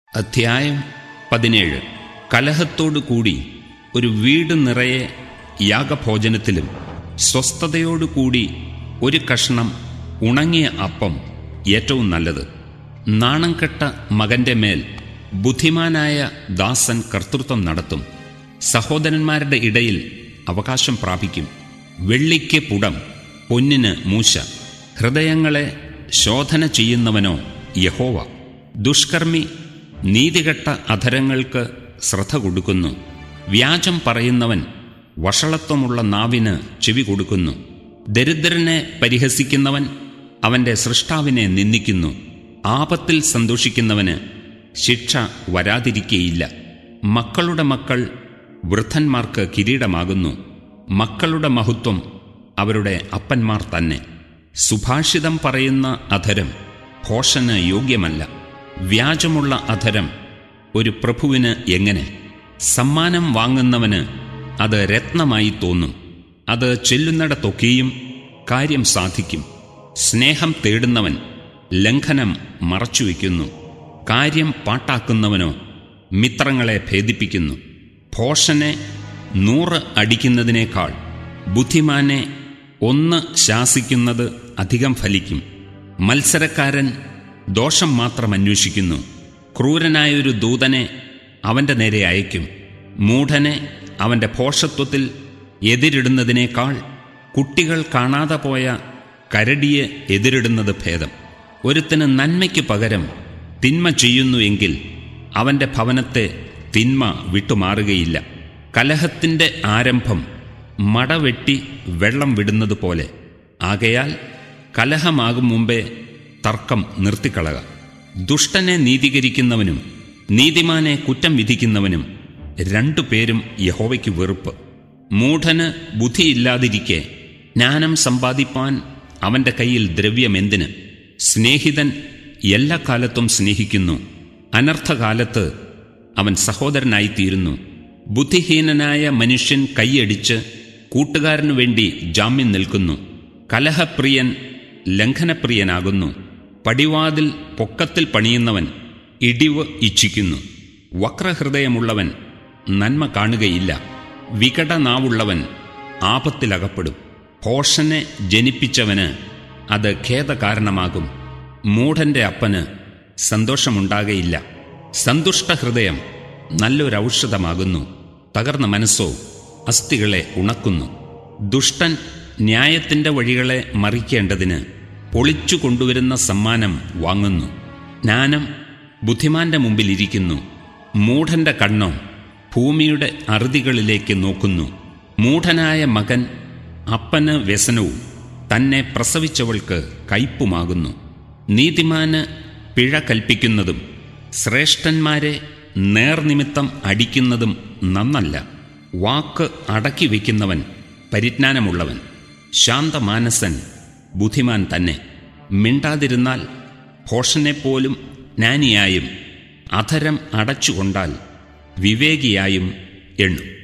അധ്യായം പതിനേഴ് കലഹത്തോടു കൂടി ഒരു വീട് നിറയെ യാഗഭോജനത്തിലും സ്വസ്ഥതയോടുകൂടി ഒരു കഷ്ണം ഉണങ്ങിയ അപ്പം ഏറ്റവും നല്ലത് നാണം കെട്ട മകന്റെ മേൽ ബുദ്ധിമാനായ ദാസൻ കർത്തൃത്വം നടത്തും സഹോദരന്മാരുടെ ഇടയിൽ അവകാശം പ്രാപിക്കും വെള്ളിക്ക് പുടം പൊന്നിന് മൂശ ഹൃദയങ്ങളെ ശോധന ചെയ്യുന്നവനോ യഹോവ ദുഷ്കർമ്മി നീതികെട്ട അധരങ്ങൾക്ക് ശ്രദ്ധ കൊടുക്കുന്നു വ്യാജം പറയുന്നവൻ വഷളത്വമുള്ള നാവിന് ചെവി കൊടുക്കുന്നു ദരിദ്രനെ പരിഹസിക്കുന്നവൻ അവന്റെ സൃഷ്ടാവിനെ നിന്ദിക്കുന്നു ആപത്തിൽ സന്തോഷിക്കുന്നവന് ശിക്ഷ വരാതിരിക്കേയില്ല മക്കളുടെ മക്കൾ വൃദ്ധന്മാർക്ക് കിരീടമാകുന്നു മക്കളുടെ മഹത്വം അവരുടെ അപ്പന്മാർ തന്നെ സുഭാഷിതം പറയുന്ന അധരം ഭോഷന് യോഗ്യമല്ല വ്യാജമുള്ള അധരം ഒരു പ്രഭുവിന് എങ്ങനെ സമ്മാനം വാങ്ങുന്നവന് അത് രത്നമായി തോന്നും അത് ചെല്ലുന്നിടത്തൊക്കെയും കാര്യം സാധിക്കും സ്നേഹം തേടുന്നവൻ ലംഘനം മറച്ചുവെക്കുന്നു കാര്യം പാട്ടാക്കുന്നവനോ മിത്രങ്ങളെ ഭേദിപ്പിക്കുന്നു ഭോഷനെ നൂറ് അടിക്കുന്നതിനേക്കാൾ ബുദ്ധിമാനെ ഒന്ന് ശാസിക്കുന്നത് അധികം ഫലിക്കും മത്സരക്കാരൻ ദോഷം മാത്രം അന്വേഷിക്കുന്നു ക്രൂരനായൊരു ദൂതനെ അവന്റെ നേരെ അയക്കും മൂഢനെ അവന്റെ ഭോഷത്വത്തിൽ എതിരിടുന്നതിനേക്കാൾ കുട്ടികൾ കാണാതെ പോയ കരടിയെ എതിരിടുന്നത് ഭേദം ഒരുത്തന് നന്മയ്ക്ക് പകരം തിന്മ ചെയ്യുന്നു എങ്കിൽ അവന്റെ ഭവനത്തെ തിന്മ വിട്ടുമാറുകയില്ല കലഹത്തിന്റെ ആരംഭം മടവെട്ടി വെള്ളം വിടുന്നത് പോലെ ആകയാൽ കലഹമാകും മുമ്പേ തർക്കം നിർത്തിക്കളക ദുഷ്ടനെ നീതീകരിക്കുന്നവനും നീതിമാനെ കുറ്റം വിധിക്കുന്നവനും രണ്ടു പേരും യഹോവയ്ക്ക് വെറുപ്പ് മൂഢന് ബുദ്ധിയില്ലാതിരിക്കെ ജ്ഞാനം സമ്പാദിപ്പാൻ അവന്റെ കയ്യിൽ ദ്രവ്യമെന്തിന് സ്നേഹിതൻ എല്ലാ കാലത്തും സ്നേഹിക്കുന്നു അനർത്ഥകാലത്ത് അവൻ സഹോദരനായിത്തീരുന്നു ബുദ്ധിഹീനനായ മനുഷ്യൻ കൈയടിച്ച് കൂട്ടുകാരനു വേണ്ടി ജാമ്യം നിൽക്കുന്നു കലഹപ്രിയൻ ലംഘനപ്രിയനാകുന്നു പടിവാതിൽ പൊക്കത്തിൽ പണിയുന്നവൻ ഇടിവ് ഇച്ഛിക്കുന്നു വക്രഹൃദയമുള്ളവൻ നന്മ കാണുകയില്ല വികടനാവുള്ളവൻ ആപത്തിലകപ്പെടും ഭോഷനെ ജനിപ്പിച്ചവന് അത് ഖേദകാരണമാകും മൂഢന്റെ അപ്പന് സന്തോഷമുണ്ടാകയില്ല സന്തുഷ്ടഹൃദയം നല്ലൊരൗഷധമാകുന്നു തകർന്ന മനസ്സോ അസ്ഥികളെ ഉണക്കുന്നു ദുഷ്ടൻ ന്യായത്തിന്റെ വഴികളെ മറിക്കേണ്ടതിന് പൊളിച്ചു കൊണ്ടുവരുന്ന സമ്മാനം വാങ്ങുന്നു ജ്ഞാനം ബുദ്ധിമാന്റെ മുമ്പിലിരിക്കുന്നു മൂഢന്റെ കണ്ണോ ഭൂമിയുടെ അറുതികളിലേക്ക് നോക്കുന്നു മൂഢനായ മകൻ അപ്പന് വ്യസനവും തന്നെ പ്രസവിച്ചവൾക്ക് കയ്പുമാകുന്നു നീതിമാന് പിഴ കൽപ്പിക്കുന്നതും ശ്രേഷ്ഠന്മാരെ നേർനിമിത്തം അടിക്കുന്നതും നന്നല്ല വാക്ക് അടക്കി വയ്ക്കുന്നവൻ പരിജ്ഞാനമുള്ളവൻ ശാന്തമാനസൻ ബുദ്ധിമാൻ തന്നെ മിണ്ടാതിരുന്നാൽ ഭോഷനെപ്പോലും ജ്ഞാനിയായും അധരം അടച്ചുകൊണ്ടാൽ വിവേകിയായും എണ്ണും